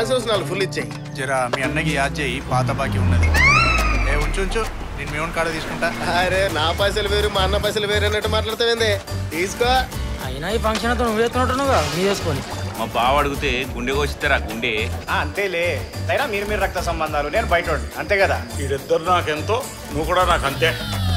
transfers నాలుగు full ఇచ్చాయి జరా మీ అన్నకి యాద్ చేయి పాత బాకీ ఉన్నది ఏ ఉంచు ఉంచు నేను మీ కాడ తీసుకుంటా అరే నా పైసలు వేరు మా అన్న పైసలు వేరు అన్నట్టు మాట్లాడతావేంది తీసుకో అయినా ఈ ఫంక్షన్ అంతా నువ్వు ఎత్తున్నట్టున్నావుగా నీ చేసుకొని మా బావ అడిగితే గుండె కోసిస్తారా గుండె ఆ, అంతేలే అయినా మీరు మీరు రక్త సంబంధాలు నేను బయట అంతే కదా వీరిద్దరు నాకెంతో నువ్వు కూడా నాకు అంతే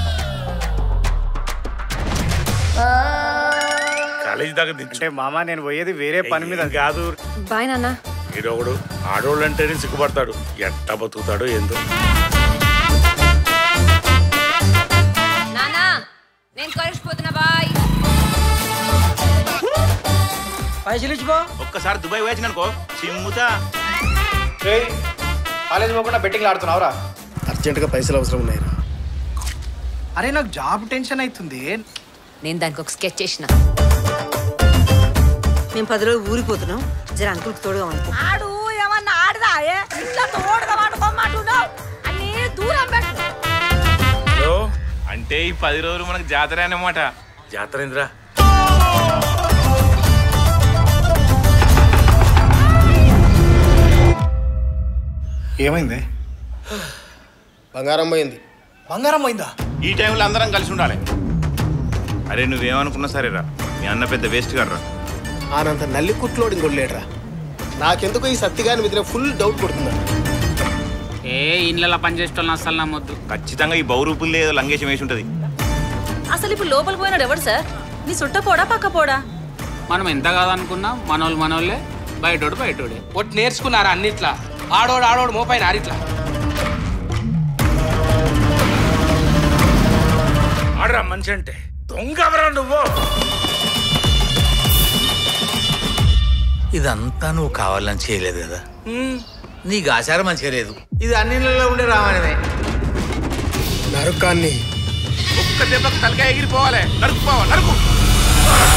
కాలేజీ దాకా దించు అంటే మామ నేను పోయేది వేరే పని మీద ఏం కాదు బాయ్ నాన్న ఈడొకడు ఆడోళ్ళు అంటేనే సిగ్గుపడతాడు ఎట్టా బతుకుతాడో ఏందో నానా నేను కలిసిపోతున్నా బాయ్ పైసలు ఇచ్చిపో ఒక్కసారి దుబాయ్ పోయొచ్చు అనుకో చిమ్ముతా రేయ్, కాలేజ్ పోకుండా బెట్టింగ్లు ఆడుతున్నావురా అర్జెంటుగా పైసలు అవసరం ఉన్నాయి అరే నాకు జాబ్ టెన్షన్ అవుతుంది నేను దానికి ఒక స్కెచ్ చేసిన మేము పది రోజులు ఊరిపోతున్నాం జర అంకుల్కి తోడుగా అనుకో ఆడు ఏమన్నా ఆడదా ఇట్లా తోడుగా పట్టుకోమంటున్నావు అన్ని దూరం పెట్టు హలో అంటే ఈ పది రోజులు మనకు జాతర అన్నమాట జాతరేంద్రా ఏమైంది బంగారం పోయింది బంగారం పోయిందా ఈ టైంలో అందరం కలిసి ఉండాలి అరే నువ్వేమనుకున్నా సరేరా మీ అన్న పెద్ద వేస్ట్ గారు ఆనంత నల్లి కుట్లోడు ఇంకొడలేడురా నాకెందుకు ఈ సత్తిగాని మీద ఫుల్ డౌట్ కొడుతుందా ఏ ఇండ్లలో పని చేసేటోళ్ళని అస్సలు నమ్మొద్దు ఖచ్చితంగా ఈ బౌరూపులు ఏదో లంగేషం వేసి ఉంటుంది అసలు ఇప్పుడు లోపలికి పోయినాడు ఎవడు సార్ నీ చుట్ట పోడా పక్క పోడా మనం ఎంత కాదనుకున్నా మనోళ్ళు మనోళ్ళే బయటోడు బయటోడే ఒట్టి నేర్చుకున్నారా అన్నిట్లా ఆడోడు ఆడోడు మోపైన ఆడిట్లా ఆడరా మనిషి అంటే దొంగవరా నువ్వు ఇదంతా నువ్వు కావాలని చేయలేదు కదా నీకు ఆచారం మంచిగా లేదు ఇది అన్నిళ్ళలో ఉండే రామాయణమే నరకాన్ని ఒక్క దెబ్బకు తలకాయ ఎగిరిపోవాలి నరుకుపోవాలి నరుకు